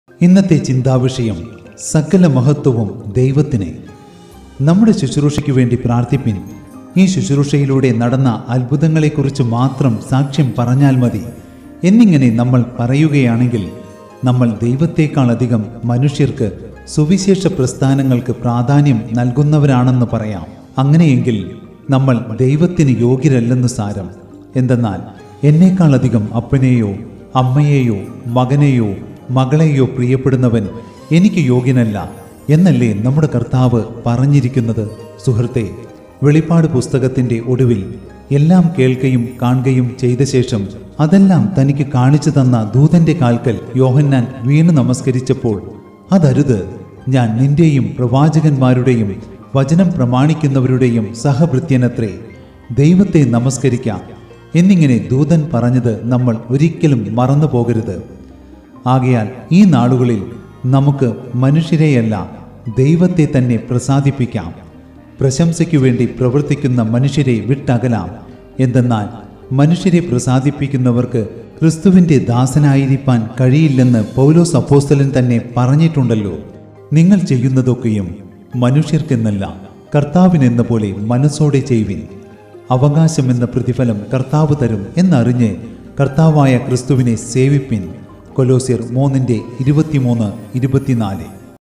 ഇന്നത്തെ ചിന്താവിഷയം സകല മഹത്വവും ദൈവത്തിന് നമ്മുടെ ശുശ്രൂഷയ്ക്ക് വേണ്ടി പ്രാർത്ഥിപ്പിൻ ഈ ശുശ്രൂഷയിലൂടെ നടന്ന അത്ഭുതങ്ങളെക്കുറിച്ച് മാത്രം സാക്ഷ്യം പറഞ്ഞാൽ മതി എന്നിങ്ങനെ നമ്മൾ പറയുകയാണെങ്കിൽ നമ്മൾ ദൈവത്തെക്കാളധികം മനുഷ്യർക്ക് സുവിശേഷ പ്രസ്ഥാനങ്ങൾക്ക് പ്രാധാന്യം നൽകുന്നവരാണെന്ന് പറയാം അങ്ങനെയെങ്കിൽ നമ്മൾ ദൈവത്തിന് യോഗ്യരല്ലെന്ന് സാരം എന്തെന്നാൽ എന്നേക്കാളധികം അപ്പനെയോ അമ്മയെയോ മകനെയോ മകളെയോ പ്രിയപ്പെടുന്നവൻ എനിക്ക് യോഗ്യനല്ല എന്നല്ലേ നമ്മുടെ കർത്താവ് പറഞ്ഞിരിക്കുന്നത് സുഹൃത്തെ വെളിപ്പാട് പുസ്തകത്തിന്റെ ഒടുവിൽ എല്ലാം കേൾക്കുകയും കാണുകയും ചെയ്ത ശേഷം അതെല്ലാം തനിക്ക് കാണിച്ചു തന്ന ദൂതന്റെ കാൽക്കൽ യോഹന്നാൻ വീണ് നമസ്കരിച്ചപ്പോൾ അതരുത് ഞാൻ നിന്റെയും പ്രവാചകന്മാരുടെയും വചനം പ്രമാണിക്കുന്നവരുടെയും സഹഭൃത്യനത്രേ ദൈവത്തെ നമസ്കരിക്കാം എന്നിങ്ങനെ ദൂതൻ പറഞ്ഞത് നമ്മൾ ഒരിക്കലും മറന്നു പോകരുത് ആകയാൽ ഈ നാളുകളിൽ നമുക്ക് മനുഷ്യരെയല്ല ദൈവത്തെ തന്നെ പ്രസാദിപ്പിക്കാം പ്രശംസയ്ക്കു വേണ്ടി പ്രവർത്തിക്കുന്ന മനുഷ്യരെ വിട്ടകലാം എന്തെന്നാൽ മനുഷ്യരെ പ്രസാദിപ്പിക്കുന്നവർക്ക് ക്രിസ്തുവിന്റെ ദാസനായിരിക്കാൻ കഴിയില്ലെന്ന് പൗലോസ് അപ്പോസ്തലൻ തന്നെ പറഞ്ഞിട്ടുണ്ടല്ലോ നിങ്ങൾ ചെയ്യുന്നതൊക്കെയും മനുഷ്യർക്കെന്നല്ല കർത്താവിനെന്ന പോലെ മനസ്സോടെ ചെയ്യുവിൻ അവകാശമെന്ന പ്രതിഫലം കർത്താവ് തരും എന്നറിഞ്ഞ് കർത്താവായ ക്രിസ്തുവിനെ സേവിപ്പിൻ കൊലോസിയർ മൂന്നിന്റെ ഇരുപത്തിമൂന്ന് ഇരുപത്തിനാല്